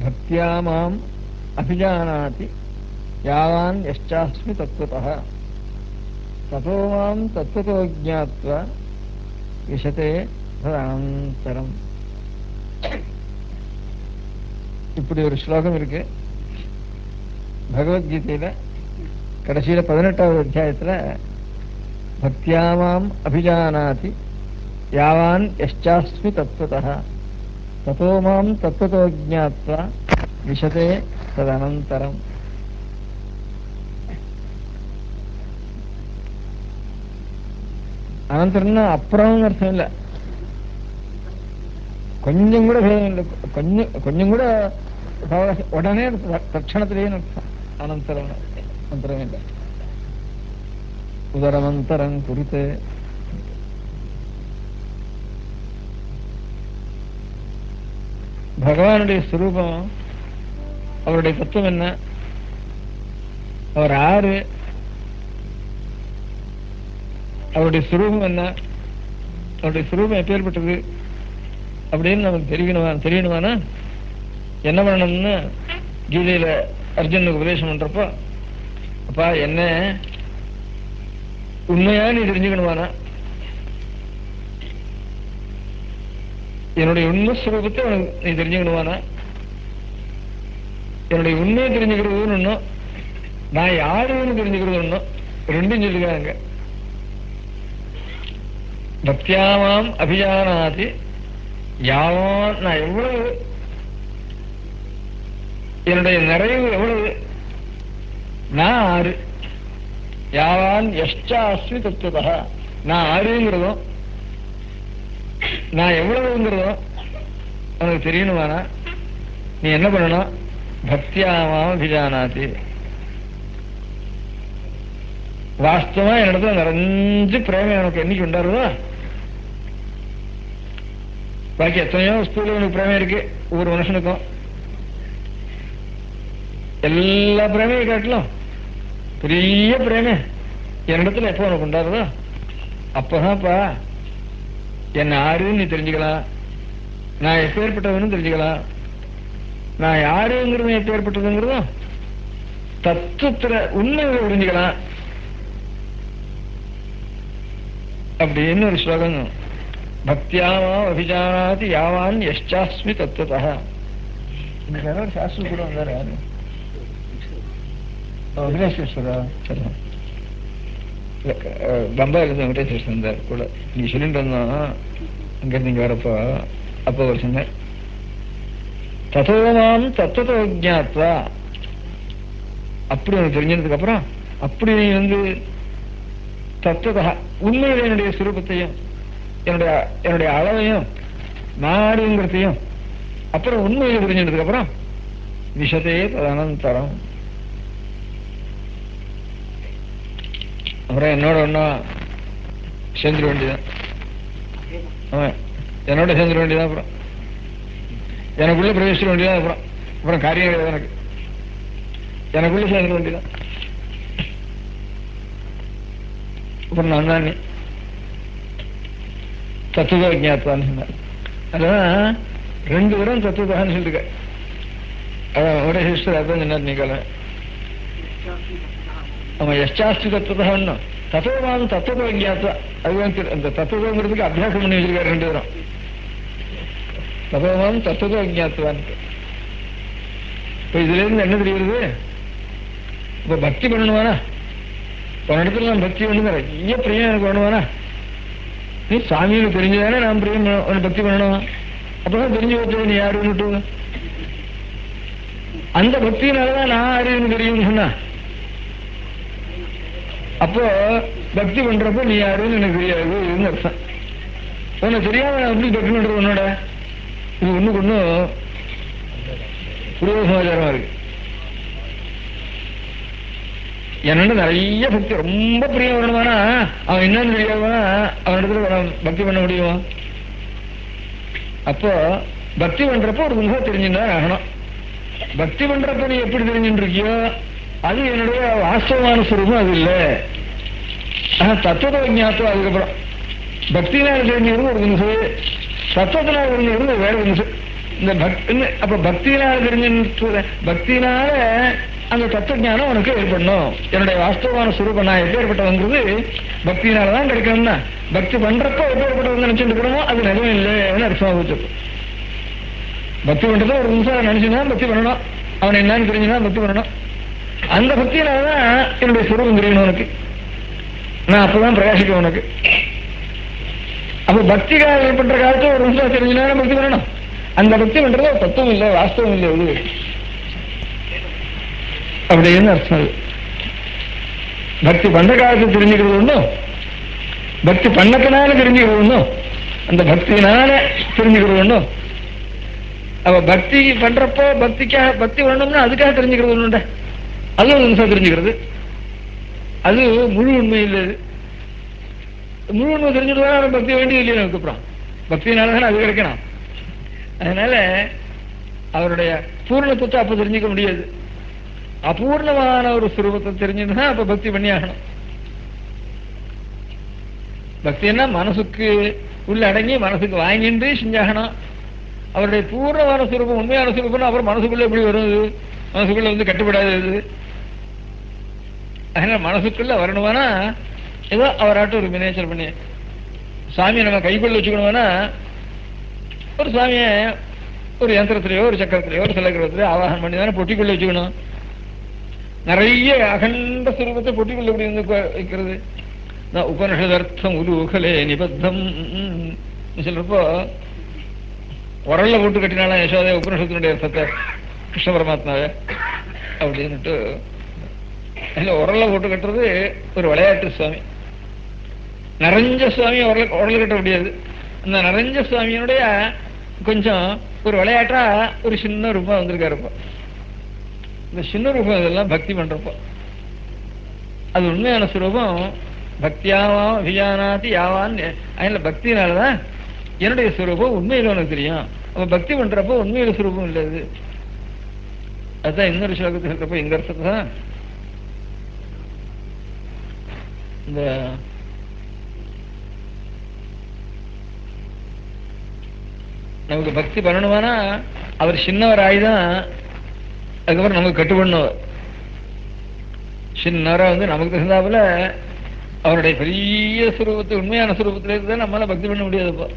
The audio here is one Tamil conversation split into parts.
பக்தியா மாம் அபிஜானாதி யாவான் யஷ்சாஸ்மி தத்துவதः ததோ மாம் தத்துவதோ ஜாத்வா விஷதே ததனந்தரம் இப்படி ஒரு ஸ்லோகம் இருக்கு பகவத்கீதையில கடைசியில பதினெட்டாவது அத்தியாயத்துல பக்தியாமாம் அபிஜானாதி யாவான் யஷ்சாஸ்மி தத்துவதः ததோ மாம் தத்துவதோ ஜாத்வா விஷதே ததனந்தரம் அனந்தரம்னா அப்புறம்னு அர்த்தம் இல்லை கொஞ்சம் கூட பேதம் இல்லை கொஞ்சம் கொஞ்சம் கூட அவகாசம் உடனே தட்சணத்திலேயே அர்த்தம் அனந்தரம் அனந்தரம் இல்லை உதரமந்தரம் குறித்து பகவானுடைய ஸ்வரூபம் அவருடைய தத்துவம் என்ன அவர் ஆறு அவருடைய சுரூபம் என்ன அவருடைய சுரூபம் எப்பேற்பட்டது அப்படின்னு நமக்கு தெரியணுமா தெரியணுமானா என்ன பண்ணணும்னு கீதையில அர்ஜுனுக்கு உபதேசம் பண்றப்போ அப்பா என்ன உண்மையா நீ தெரிஞ்சுக்கணுமானா என்னுடைய உண்மை சுரூபத்தை உனக்கு நீ தெரிஞ்சுக்கணுமானா என்னுடைய உண்மையை தெரிஞ்சுக்கிறது ஒன்றும் நான் யாருன்னு தெரிஞ்சுக்கிறது ஒன்றும் ரெண்டும் சொல்லிக்கிறாங்க பக்தியாமாம் அபிஜானாதி யாவான் நான் எவ்வளவு என்னுடைய நிறைவு எவ்வளவு நான் ஆறு யாவான் எஷ்டாஸ்மி தத்துவதா நான் ஆறுங்கிறதும் நான் எவ்வளவுங்கிறதும் உனக்கு தெரியணுமானா நீ என்ன பண்ணணும் பக்தியாமாம் அபிஜானாதி வாஸ்தவமா என்னிடத்துல நிறைஞ்சு பிரேமம் எனக்கு என்னைக்கு உண்டாருதோ பாக்கி எத்தனையோ வஸ்துல உனக்கு பிரேமம் இருக்கு ஒவ்வொரு மனுஷனுக்கும் எல்லா பிரேமையும் காட்டலாம் பெரிய பிரேம என்னிடத்துல எப்போ உனக்கு உண்டாருதோ அப்பதான்ப்பா என்ன ஆறுன்னு நீ தெரிஞ்சுக்கலாம் நான் எப்பேற்பட்டவன்னு தெரிஞ்சுக்கலாம் நான் யாருங்கிறது எப்பேற்பட்டதுங்கிறதும் தத்துவத்துல உண்மைகளை புரிஞ்சுக்கலாம் அப்படின்னு ஒரு ஸ்லோகம் பக்தியாமா அபிஜானாதி யாவான் யஷ்சாஸ்மி தத்துவதா இன்னைக்கு யாரோ ஒரு சாஸ்திரம் கூட வந்தாரு யாரு வெங்கடேஸ்வரா சரி பம்பாயில இருந்து வெங்கடேஸ்வரர் வந்தார் கூட நீ சொல்லிட்டு வந்தோம் அங்கிருந்து இங்க வரப்போ அப்போ ஒரு சொன்னார் தத்துவமாம் தத்துவத்தை ஜாத்வா அப்படி உனக்கு தெரிஞ்சதுக்கு அப்புறம் அப்படி நீ வந்து தத்துவதா உண்மையில என்னுடைய சுரூபத்தையும் என்னுடைய என்னுடைய அளவையும் நாடுங்கிறதையும் அப்புறம் உண்மையில புரிஞ்சதுக்கு அப்புறம் விஷத்தையே ததனந்தரம் அப்புறம் என்னோட ஒன்னா சேர்ந்துட வேண்டியதான் ஆமா என்னோட சேர்ந்துட வேண்டியதான் அப்புறம் எனக்குள்ள பிரவேசிட வேண்டியதான் அப்புறம் அப்புறம் காரியம் கிடையாது எனக்கு எனக்குள்ள சேர்ந்துட வேண்டியதான் அப்புறம் நான் தான் தத்துவ விஜாத்வான்னு சொன்னார் அதான் ரெண்டு பேரும் தத்துவதான்னு சொல்லிருக்க அதான் ஒரே சிஸ்டர் அதான் சொன்னார் நீங்க ஆமா எஷ்டாஸ்தி தத்துவதான்னு தத்துவமானது தத்துவ விஜாத்வா அதுதான் தெரி- அந்த தத்துவங்கிறதுக்கு அபியாசம் பண்ணி வச்சிருக்காரு ரெண்டு பேரும் தத்துவமானது தத்துவ விஜாத்வான்னு இப்ப இதுல இருந்து என்ன தெரியுது இப்ப பக்தி பண்ணணுமானா ஒரு இடத்துல நான் பக்தி பண்ணு நிறைய பிரியம் எனக்கு வேணுமானா நீ சாமின்னு தெரிஞ்சுதானே நான் பிரியம் பண்ண- உனக்கு பக்தி பண்ணணும் அப்பதான் தெரிஞ்சு வச்சது நீ யாருன்னு அந்த பக்தியினாலதான் நான் யாருன்னு தெரியும்னு சொன்னா அப்போ பக்தி பண்றப்ப நீ யாருன்னு எனக்கு தெரியாது இதுன்னு அர்த்தம் உனக்கு தெரியாம நான் எப்படி பக்தி பண்றது உன்னோட இது ஒண்ணுக்கு ஒண்ணும் புரிய சமாச்சாரமா இருக்கு என்னோட நிறைய பக்தி ரொம்ப பிரியம் வரணுமானா அவன் என்னன்னு தெரியாம அவனிடத்துல அவன் பக்தி பண்ண முடியுமா அப்போ பக்தி பண்றப்போ ஒரு முகம் தெரிஞ்சுதான் ஆகணும் பக்தி பண்றப்ப நீ எப்படி தெரிஞ்சுட்டு இருக்கியோ அது என்னுடைய வாஸ்தவமான சுரூபம் அது இல்லை ஆனா தத்துவத்தை ஞாபகம் அதுக்கப்புறம் பக்தினால தெரிஞ்சுக்கிறது ஒரு நிமிஷம் தத்துவத்தினால தெரிஞ்சுக்கிறது வேற நிமிஷம் இந்த பக்தி அப்ப பக்தியினால தெரிஞ்சு பக்தியினால அந்த தத்துவ ஞானம் உனக்கு ஏற்படணும் என்னுடைய வாஸ்தவமான சுரூபம் நான் எப்பேற்பட்டவங்கிறது பக்தியினால தான் கிடைக்கணும்னா பக்தி பண்றப்ப எப்பேற்பட்டவங்க நினைச்சுட்டு இருக்கிறோமோ அது நிஜம் இல்லைன்னு அர்த்தம் வச்சு பக்தி பண்றத ஒரு நிமிஷம் நினைச்சுதான் பக்தி பண்ணணும் அவன் என்னன்னு தெரிஞ்சுதான் பக்தி பண்ணணும் அந்த பக்தியினாலதான் என்னுடைய சுரூபம் தெரியணும் உனக்கு நான் அப்பதான் பிரகாசிக்கும் உனக்கு அப்ப பக்தி பண்ற காலத்துல ஒரு நிமிஷம் தெரிஞ்சுனா பக்தி பண்ணணும் அந்த பக்தி பண்றது ஒரு தத்துவம் இல்லை வாஸ்தவம் இல்லை இது அப்படின்னு அர்த்தம் அது பக்தி பண்ற காலத்துல தெரிஞ்சுக்கிறது ஒண்ணும் பக்தி பண்ணத்தினால தெரிஞ்சுக்கிறது ஒண்ணும் அந்த பக்தியினால தெரிஞ்சுக்கிறது ஒண்ணும் அவ பக்தி பண்றப்போ பக்திக்காக பக்தி பண்ணணும்னா அதுக்காக தெரிஞ்சுக்கிறது ஒண்ணுண்ட அது ஒரு நிமிஷம் தெரிஞ்சுக்கிறது அது முழு உண்மை இல்லை இது. முழு உண்மை தெரிஞ்சுட்டு பக்தி வேண்டியது இல்லையா நமக்கு அப்புறம் பக்தினால தானே அது கிடைக்கணும் அதனால அவருடைய பூர்ணத்துவத்தை அப்ப தெரிஞ்சுக்க முடியாது அபூர்ணமான ஒரு சுரூபத்தை தெரிஞ்சுன்னா அப்ப பக்தி பண்ணி ஆகணும் பக்தின்னா மனசுக்கு உள்ள அடங்கி மனசுக்கு வாங்கிட்டு செஞ்சாகணும் அவருடைய பூர்ணமான சுரூபம் உண்மையான சுரூபம் அப்புறம் மனசுக்குள்ள எப்படி வரும் இது மனசுக்குள்ள வந்து கட்டுப்படாது இது அதனால மனசுக்குள்ள வரணுமானா ஏதோ அவராட்டும் ஒரு மினேச்சர் பண்ணி சாமியை நம்ம கைக்குள்ள வச்சுக்கணும்னா ஒரு சாமியை ஒரு யந்திரத்திலேயோ ஒரு சக்கரத்திலேயோ ஒரு சிலக்கிரத்திலேயோ ஆவாகனம் பண்ணி தானே பொட்டிக்குள்ள வச்சுக்கணும் நிறைய அகண்ட சுரூபத்தை பொட்டிக்குள்ள எப்படி வந்து உட்கா- வைக்கிறது நான் உபனிஷதர்த்தம் உலூகலே நிபத்தம் சொல்றப்போ உரல்ல போட்டு கட்டினாலும் யசோதே உபனிஷத்தினுடைய அர்த்தத்தை கிருஷ்ண பரமாத்மாவை அப்படின்னுட்டு இல்ல உரல்ல போட்டு கட்டுறது ஒரு விளையாட்டு சுவாமி நிறைஞ்ச சுவாமி உரல உரல் கட்ட முடியாது அந்த நிறைஞ்ச சுவாமியினுடைய கொஞ்சம் ஒரு விளையாட்டா ஒரு சின்ன ரூபம் வந்திருக்காரு இப்போ இந்த சின்ன ரூபம் இதெல்லாம் பக்தி பண்றப்போ அது உண்மையான சுரூபம் பக்தியாவாம் அபிஜானாதி யாவான் அதில் பக்தினாலதான் என்னுடைய சுரூபம் உண்மையில உனக்கு தெரியும் அப்ப பக்தி பண்றப்போ உண்மையில சுரூபம் இல்லை அது அதுதான் இன்னொரு ஸ்லோகத்தில் இருக்கிறப்ப எங்க அர்த்தத்தை தான் இந்த நமக்கு பக்தி பண்ணணுமானா அவர் சின்னவர் ஆயிதான் அதுக்கப்புறம் நமக்கு கட்டுப்படணும் சின்னவரா வந்து நமக்கு தகுந்தாப்புல அவருடைய பெரிய சுரூபத்தை உண்மையான சுரூபத்துல இருந்தா நம்மளால பக்தி பண்ண முடியாது இப்போ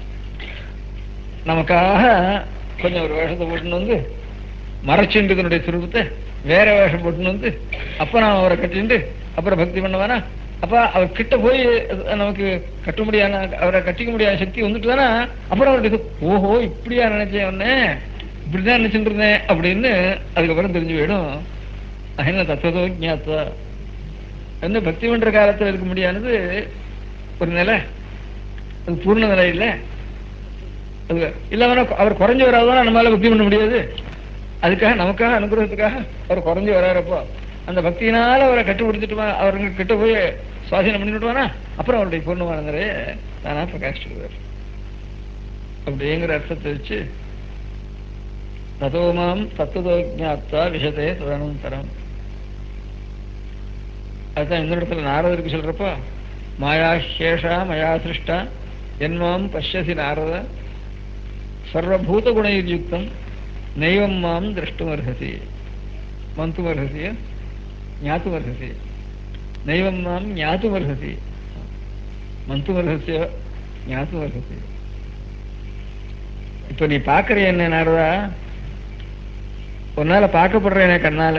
நமக்காக கொஞ்சம் ஒரு வேஷத்தை போட்டுன்னு வந்து மறைச்சுண்டு தன்னுடைய சுரூபத்தை வேற வேஷம் போட்டுன்னு வந்து அப்ப நான் அவரை கட்டிண்டு அப்புறம் பக்தி பண்ணுவானா அப்ப அவர் கிட்ட போய் அது நமக்கு கட்ட முடியாத அவரை கட்டிக்க முடியாத சக்தி வந்துட்டு தானே அப்புறம் அவருக்கு இது, ஓஹோ இப்படியா நினைச்சேன் உடனே இப்படிதான் நினைச்சுட்டு இருந்தேன் அப்படின்னு அதுக்கப்புறம் தெரிஞ்சு போயிடும் அதனால தத்துவதோ ஞாத்தா என்ன பக்தி பண்ற காலத்துல இருக்க முடியாதது ஒரு நிலை அது பூர்ண நிலை இல்லை அது இல்லாம அவர் குறைஞ்சு வராதான் நம்மளால பக்தி பண்ண முடியாது அதுக்காக நமக்காக அனுகிரகத்துக்காக அவர் குறைஞ்சு வராரப்போ அந்த பக்தியினால அவரை கட்டுப்படுத்திட்டு அவருங்க கிட்ட போய் சுவாசீனம் பண்ணிவிட்டுவானா அப்புறம் அவருடைய பூர்ணமான நிறைய தானா பிரகாசிச்சுடுவார் அப்படிங்கிற அர்த்தத்தை வச்சு ததோமாம் தத்துவதோ ஜாத்தா விஷதே ததனந்தரம் அதுதான் இந்த இடத்துல நாரதருக்கு சொல்றப்போ மாயா சேஷா மயா சிருஷ்டா என்மாம் பஷ்யசி நாரத சர்வபூத குணயுக்தம் நைவம் மாம் திரஷ்டுமர்ஹசி மந்துமர்ஹசி ஞாத்துமர்ஹசி நைவம் மாம் ஞாத்துமர்ஹசி மந்துமர்ஹசிய ஞாத்துமர்ஹசி இப்ப நீ பாக்குற என்ன நாரதா உன்னால பார்க்கப்படுற என்ன கண்ணால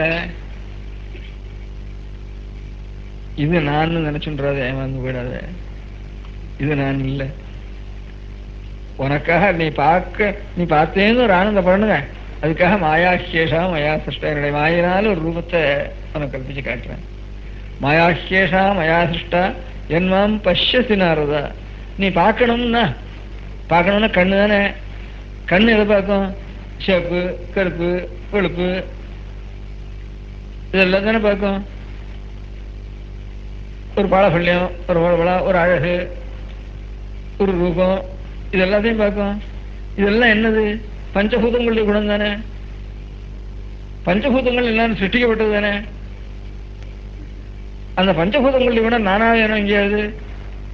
இது நான் நினைச்சுன்றாத ஏமாந்து போயிடாத இது நான் இல்லை உனக்காக நீ பார்க்க நீ பார்த்தேன்னு ஒரு ஆனந்தம் பண்ணுங்க அதுக்காக மாயா சேஷா மயா சிருஷ்டா என்னுடைய மாயினால ஒரு ரூபத்தை உனக்கு கல்பிச்சு காட்டுறேன் மாயா சேஷா மயா சிருஷ்டா என்மாம் பஷ்யசி நாரதா நீ பார்க்கணும்னா பார்க்கணும்னா கண்ணு தானே கண்ணு எதை பார்க்கும் சிவப்பு கருப்பு வெளுப்பு இதெல்லாம் தானே பார்க்கும் ஒரு பாலபல்யம் ஒரு பளபளா ஒரு அழகு ஒரு ரூபம் இது எல்லாத்தையும் பார்க்கும் இதெல்லாம் என்னது பஞ்சபூதங்களுடைய குணம் தானே பஞ்சபூதங்கள் எல்லாம் சிருஷ்டிக்கப்பட்டது தானே அந்த பஞ்சபூதங்களுடைய குணம் நானா வேணும் எங்கேயாவது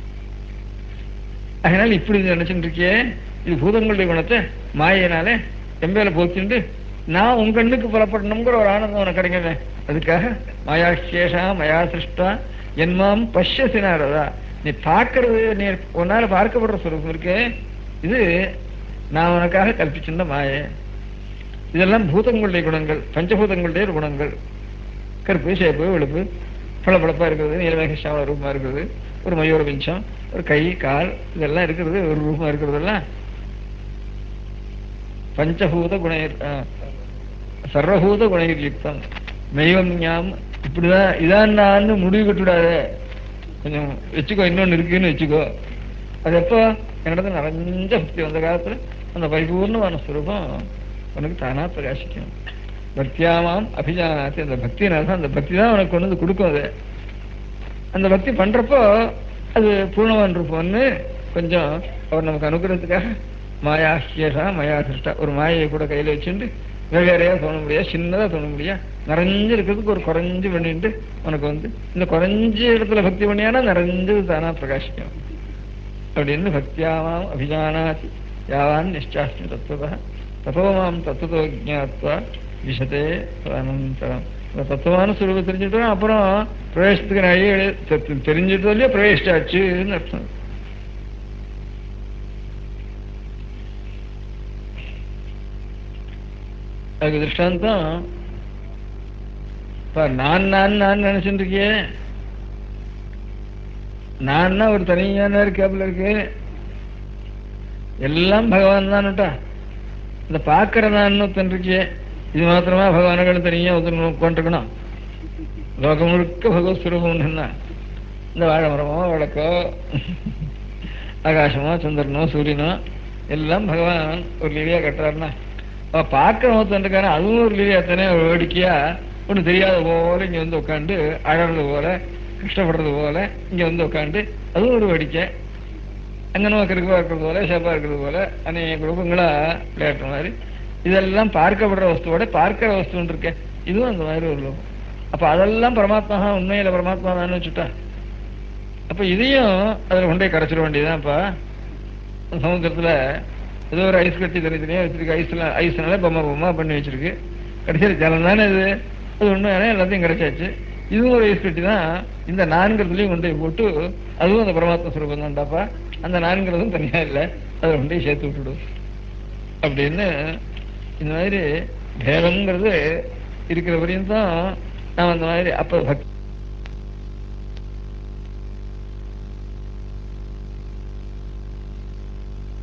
அதனால இப்படி நினைச்சுட்டு இருக்கியே இது பூதங்களுடைய குணத்தை மாயினாலே எம்பேல போச்சுண்டு நான் உன் கண்ணுக்கு புலப்படணுங்கிற ஒரு ஆனந்தம் உனக்கு கிடைக்குமே அதுக்காக மயாசேஷா மயா சிருஷ்டா என்மாம் பஷ்யசி நாரதா நீ பார்க்கறது நீ உன்னால பார்க்கப்படுற சுரூபம் இருக்கே இது நான் உனக்காக கல்பிச்சிருந்த மாயை இதெல்லாம் பூதங்களுடைய குணங்கள் பஞ்சபூதங்களுடைய குணங்கள் கருப்பு சேப்பு வெளுப்பு பளபளப்பா இருக்கிறது நீலமேக சாவல ரூபமா இருக்கிறது ஒரு மயூர பிஞ்சம் ஒரு கை கால் இதெல்லாம் இருக்கிறது ஒரு ரூபமா இருக்கிறதெல்லாம் பஞ்சபூத குண சர்வபூத குணயுக்தம் மெய்வன்யாம் இப்படிதான் இதான் நான் முடிவு கட்டுவிடாத கொஞ்சம் வச்சுக்கோ இன்னொன்னு இருக்குன்னு வச்சுக்கோ அது எப்போ என்னிடத்துல நிறைஞ்ச பக்தி வந்த காலத்துல அந்த பரிபூர்ணமான ஸ்வரூபம் உனக்கு தானா பிரகாசிக்கும் பக்தியாமாம் அபிஜானாத்தி அந்த பக்தினால தான் அந்த பக்தி தான் உனக்கு கொண்டு வந்து கொடுக்கும் அது அந்த பக்தி பண்றப்போ அது பூர்ணமான ரூபம்னு கொஞ்சம் அவர் நமக்கு அனுகிரகத்துக்காக மாயா ஹியசா மயா சிருஷ்டா ஒரு மாயை கூட கையில வச்சுட்டு வெவ்வேறையா தோண முடியாது சின்னதா தோண முடியாது நிறைஞ்சு இருக்கிறதுக்கு ஒரு குறைஞ்சு பண்ணிட்டு உனக்கு வந்து இந்த குறைஞ்ச இடத்துல பக்தி பண்ணியானா நிறைஞ்சது தானா பிரகாசிக்கும் அப்படின்னு பக்தியாமாம் அபிஜானாதி யாவான் நிஷ்டாஸ்மி தத்துவதா தத்துவமாம் தத்துவ ஜாத்வா விஷதே அனந்தரம் இந்த தத்துவமான சுரூபம் தெரிஞ்சுட்டோம் அப்புறம் பிரவேசத்துக்கு நிறைய தெ- தெரிஞ்சுட்டோ இல்லையோ பிரவேசிச்சாச்சுன்னு அர்த்தம் அதுக்கு திருஷ்டாந்தம் இப்ப நான் நான் நான் நினைச்சுட்டு இருக்கியே நான்னா ஒரு தனியான கேப்ல இருக்கு எல்லாம் பகவான் தான்ட்டா இந்த பார்க்கிற நான் ஒருத்தன் இருக்கியே இது மாத்திரமா பகவானுக்கு தனியா ஒருத்தன் உட்காந்துருக்கணும் லோகம் முழுக்க பகவத் சுரூபம் என்ன இந்த வாழை மரமோ விளக்கோ ஆகாசமோ சந்திரனோ சூரியனோ எல்லாம் பகவான் ஒரு லீலையா கட்டுறாருன்னா அவ பார்க்கிற ஒருத்தன் இருக்காரு அதுவும் ஒரு லீலையா தானே ஒரு வேடிக்கையா ஒன்றும் தெரியாத போல இங்க வந்து உட்காந்து அழறது போல கஷ்டப்படுறது போல இங்க வந்து உட்காந்து அதுவும் ஒரு வேடிக்கை அங்கனமா கிருப்பா இருக்கிறது போல சேப்பா இருக்கிறது போல அநேக குடும்பங்களா விளையாட்டு மாதிரி இதெல்லாம் பார்க்கப்படுற வஸ்துவோட பார்க்கிற வஸ்துன்னு இருக்கே இதுவும் அந்த மாதிரி ஒரு லோகம் அப்ப அதெல்லாம் பரமாத்மா உண்மையில பரமாத்மா தான் வச்சுட்டா அப்ப இதையும் அதுல கொண்டே கரைச்சிட வேண்டியதுதான்ப்பா சமுத்திரத்துல ஏதோ ஒரு ஐஸ் கட்டி தனித்தனியா வச்சிருக்கு ஐஸ்ல ஐஸ்னால பொம்மை பொம்மா பண்ணி வச்சிருக்கு கடைசியில் ஜலம் தானே இது அது உண்மையான எல்லாத்தையும் கிடைச்சாச்சு இதுவும் ஒரு ஐஸ் கட்டி தான் இந்த நான்கிறதுலையும் கொண்டு போய் போட்டு அதுவும் அந்த பரமாத்ம சுரூபம் தான்டாப்பா அந்த நான்கிறதும் தனியா இல்லை அதை கொண்டு போய் சேர்த்து விட்டுடும் அப்படின்னு இந்த மாதிரி பேதம்ங்கிறது இருக்கிற வரையும் தான் நாம் அந்த மாதிரி அப்ப பக்தி